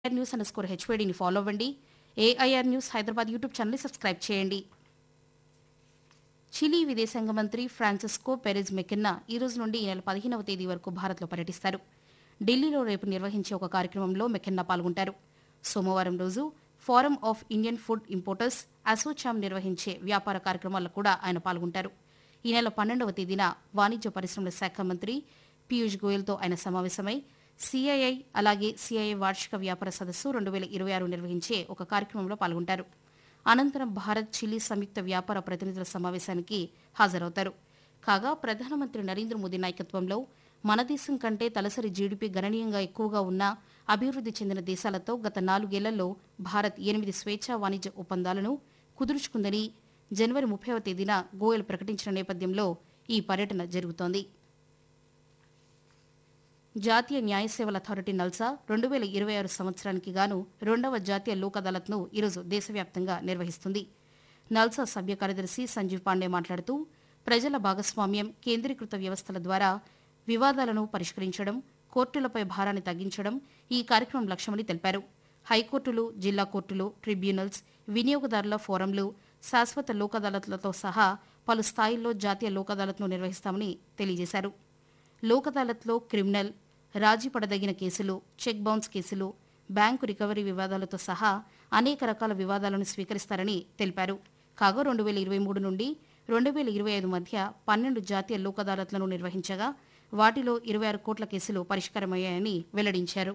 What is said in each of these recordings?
AIR news under score హెచ్వేడిని follow అవ్వండి AIR news Hyderabad YouTube ఛానల్ని సబ్స్క్రైబ్ చేయండి చిలీ విదేశాంగ మంత్రి ఫ్రాన్సిస్కో పెరెజ్ మెకెన్నా ఈ రోజు నుండి ఈ నెల పదిహేనవ తేదీ వరకు భారత్లో పర్యటిస్తారు ఢిల్లీలో రేపు నిర్వహించే ఒక కార్యక్రమంలో మెకెన్నా పాల్గొంటారు సోమవారం రోజు forum of Indian food importers ASSOCHAM నిర్వహించే వ్యాపార కార్యక్రమాల్లో కూడా ఆయన పాల్గొంటారు ఈ నెల పన్నెండవ తేదీన వాణిజ్య పరిశ్రమల శాఖ మంత్రి పీయూష్ గోయల్తో ఆయన సమావేశమై సిఐఐ అలాగే సిఐఐ వార్షిక వ్యాపార సదస్సు రెండు వేల ఇరవై ఆరు నిర్వహించే ఒక కార్యక్రమంలో పాల్గొంటారు అనంతరం భారత్ చిలీ సంయుక్త వ్యాపార ప్రతినిధుల సమావేశానికి హాజరవుతారు కాగా ప్రధానమంత్రి నరేంద్ర మోదీ నాయకత్వంలో మన దేశం కంటే తలసరి జీడీపీ గణనీయంగా ఎక్కువగా ఉన్న అభివృద్ది చెందిన దేశాలతో గత నాలుగేళ్లలో భారత్ ఎనిమిది స్వేచ్ఛా వాణిజ్య ఒప్పందాలను కుదుర్చుకుందని జనవరి ముప్పైవ తేదీన గోయల్ ప్రకటించిన నేపథ్యంలో ఈ పర్యటన జరుగుతోంది జాతీయ న్యాయ సేవల అథారిటీ నల్సా రెండు వేల ఇరవై ఆరు సంవత్సరానికి గాను రెండవ జాతీయ లోక్ అదాలత్ను ఈరోజు దేశవ్యాప్తంగా నిర్వహిస్తుంది నల్సా సభ్య కార్యదర్శి సంజీవ్ పాండే మాట్లాడుతూ ప్రజల భాగస్వామ్యం కేంద్రీకృత వ్యవస్థల ద్వారా వివాదాలను పరిష్కరించడం కోర్టులపై భారాన్ని తగ్గించడం ఈ కార్యక్రమం లక్ష్యమని తెలిపారు హైకోర్టులు జిల్లా కోర్టులు ట్రిబ్యునల్స్ వినియోగదారుల ఫోరంలు శాశ్వత లోక్ అదాలత్లతో సహా పలు స్థాయిల్లో జాతీయ లోక్ అదాలత్ను నిర్వహిస్తామని తెలియజేశారు లోక్ అదాలత్లో క్రిమినల్ రాజీ పడదగిన కేసులు చెక్ బౌన్స్ కేసులు బ్యాంకు రికవరీ వివాదాలతో సహా అనేక రకాల వివాదాలను స్వీకరిస్తారని తెలిపారు కాగా రెండు వేల ఇరవై మూడు నుండి రెండు వేల ఇరవై ఐదు మధ్య పన్నెండు జాతీయ లోక్ అదాలత్లను నిర్వహించగా వాటిలో ఇరవై ఆరు కోట్ల కేసులు పరిష్కారమయ్యాయని వెల్లడించారు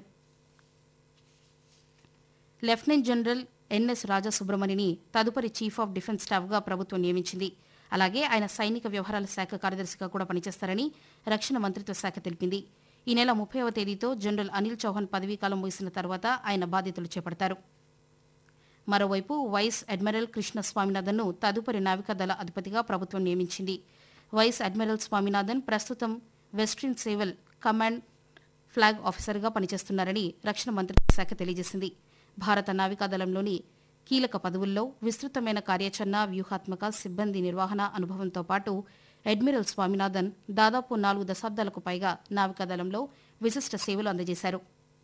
లెఫ్టినెంట్ జనరల్ ఎన్ఎస్ రాజా సుబ్రమణిని తదుపరి చీఫ్ ఆఫ్ డిఫెన్స్ స్టాఫ్గా ప్రభుత్వం నియమించింది అలాగే ఆయన సైనిక వ్యవహారాల శాఖ కార్యదర్శిగా కూడా పనిచేస్తారని రక్షణ మంత్రిత్వ శాఖ తెలిపింది ఈ నెల ముప్పైవ తేదీతో జనరల్ అనిల్ చౌహాన్ పదవీకాలం ముగిసిన తర్వాత ఆయన బాధ్యతలు చేపడతారు మరోవైపు వైస్ అడ్మిరల్ కృష్ణ స్వామినాథన్ను తదుపరి నావికాదళ అధిపతిగా ప్రభుత్వం నియమించింది వైస్ అడ్మిరల్ స్వామినాథన్ ప్రస్తుతం వెస్ట్రిన్ సేవల్ కమాండ్ ఫ్లాగ్ ఆఫీసర్గా పనిచేస్తున్నారని రక్షణ మంత్రిత్వ శాఖ తెలియజేసింది భారత నావికాదళంలోని కీలక పదవుల్లో విస్తృతమైన కార్యాచరణ వ్యూహాత్మక సిబ్బంది నిర్వహణ అనుభవంతో పాటు అడ్మిరల్ స్వామినాథన్ దాదాపు నాలుగు దశాబ్దాలకు పైగా నావికాదళంలో విశిష్ట సేవలు అందజేశారు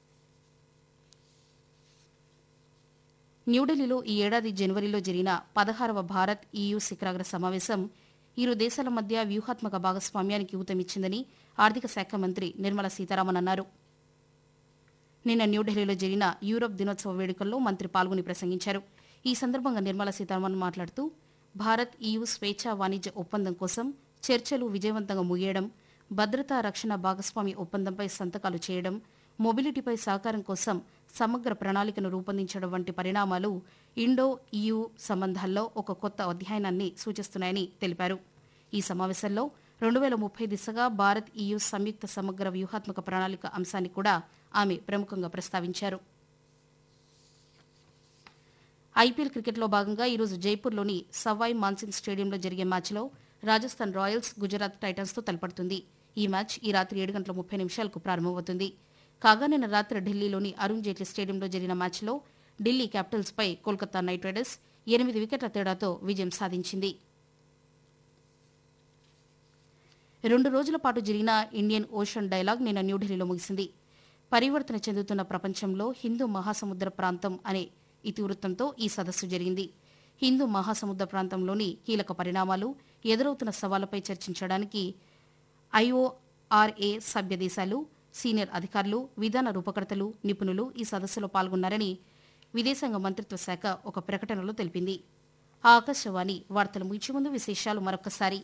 న్యూఢిల్లీలో ఈ ఏడాది జనవరిలో జరిగిన పదహారవ భారత్ ఈయూ శిఖరాగ్ర సమావేశం ఇరు దేశాల మధ్య వ్యూహాత్మక భాగస్వామ్యానికి ఊతమిచ్చిందని ఆర్థిక శాఖ మంత్రి నిర్మలా సీతారామన్ అన్నారు నిన్న న్యూఢిల్లీలో జరిగిన యూరప్ దినోత్సవ వేడుకల్లో మంత్రి పాల్గొని ప్రసంగించారు ఈ సందర్భంగా నిర్మలా సీతారామన్ మాట్లాడుతూ భారత్ ఈయూ స్వేచ్ఛా వాణిజ్య ఒప్పందం కోసం చర్చలు విజయవంతంగా ముగియడం భద్రతా రక్షణ భాగస్వామి ఒప్పందంపై సంతకాలు చేయడం మొబిలిటీపై సహకారం కోసం సమగ్ర ప్రణాళికను రూపొందించడం వంటి పరిణామాలు ఇండో ఈయూ సంబంధాల్లో ఒక కొత్త అధ్యయనాన్ని సూచిస్తున్నాయని తెలిపారు ఈ సమావేశంలో రెండు వేల ముప్పై దిశగా భారత్ ఈయూ సంయుక్త సమగ్ర వ్యూహాత్మక ప్రణాళిక అంశాన్ని కూడా ఆమె ప్రముఖంగా ప్రస్తావించారు ఐపీఎల్ క్రికెట్లో భాగంగా ఈరోజు జైపూర్లోని సవాయ్ మాన్సింగ్ స్టేడియంలో జరిగే మ్యాచ్లో రాజస్థాన్ రాయల్స్ గుజరాత్ టైటన్స్తో తలపడుతుంది ఈ మ్యాచ్ ఈ రాత్రి ఏడు గంటల ముప్పై నిమిషాలకు ప్రారంభమవుతుంది కాగా నిన్న రాత్రి ఢిల్లీలోని అరుణ్ జైట్లీ స్టేడియంలో జరిగిన మ్యాచ్లో ఢిల్లీ క్యాపిటల్స్పై కోల్కతా నైట్ రైడర్స్ ఎనిమిది వికెట్ల తేడాతో విజయం సాధించింది రెండు రోజుల పాటు జరిగిన ఇండియన్ ఓషన్ డైలాగ్ నిన్న న్యూఢిల్లీలో ముగిసింది పరివర్తన చెందుతున్న ప్రపంచంలో హిందూ మహాసముద్ర ప్రాంతం అనే ఇతివృత్తంతో ఈ సదస్సు జరిగింది హిందూ మహాసముద్ర ప్రాంతంలోని కీలక పరిణామాలు ఎదురవుతున్న సవాళ్లపై చర్చించడానికి ఐఓఆర్ఏ సభ్య దేశాలు సీనియర్ అధికారులు విధాన రూపకర్తలు నిపుణులు ఈ సదస్సులో పాల్గొన్నారని విదేశాంగ మంత్రిత్వ శాఖ ఒక ప్రకటనలో తెలిపింది ఆకాశవాణి వార్తలు ముగించే ముందు విశేషాలు మరొకసారి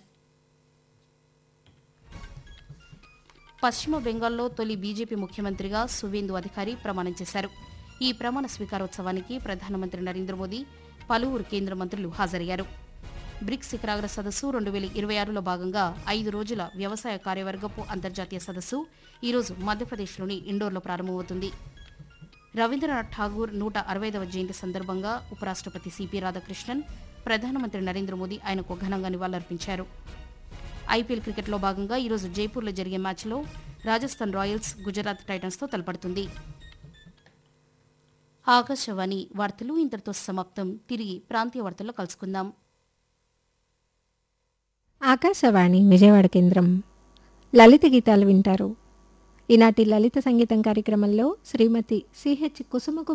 పశ్చిమ బెంగాల్లో తొలి బీజేపీ ముఖ్యమంత్రిగా సువేందు అధికారి ప్రమాణం చేశారు ఈ ప్రమాణ స్వీకారోత్సవానికి ప్రధానమంత్రి నరేంద్ర మోదీ పలువురు కేంద్ర మంత్రులు హాజరయ్యారు బ్రిక్స్ శిఖరాగ్ర సదస్సు రెండు వేల ఇరవై ఆరులో భాగంగా ఐదు రోజుల వ్యవసాయ కార్యవర్గపు అంతర్జాతీయ సదస్సు ఈరోజు మధ్యప్రదేశ్లోని ఇండోర్లో ప్రారంభమవుతుంది రవీంద్రనాథ్ ఠాగూర్ నూట అరవైదవ జయంతి సందర్భంగా ఉపరాష్టపతి సిపి రాధాకృష్ణన్ ప్రధానమంత్రి నరేంద్ర మోదీ ఆయనకు ఘనంగా నివాళులర్పించారు ఐపీఎల్ క్రికెట్లో భాగంగా ఈరోజు జైపూర్లో జరిగే మ్యాచ్లో రాజస్థాన్ రాయల్స్ గుజరాత్ టైటన్స్తో తలపడుతుంది ఆకాశవాణి వార్తలు ఇంతటితో సమాప్తం తిరిగి ప్రాంతీయ వార్తల్లో కలుసుకుందాం ఆకాశవాణి విజయవాడ కేంద్రం లలిత గీతాలు వింటారు ఈనాటి లలిత సంగీతం కార్యక్రమంలో శ్రీమతి సిహెచ్ కుసుమకు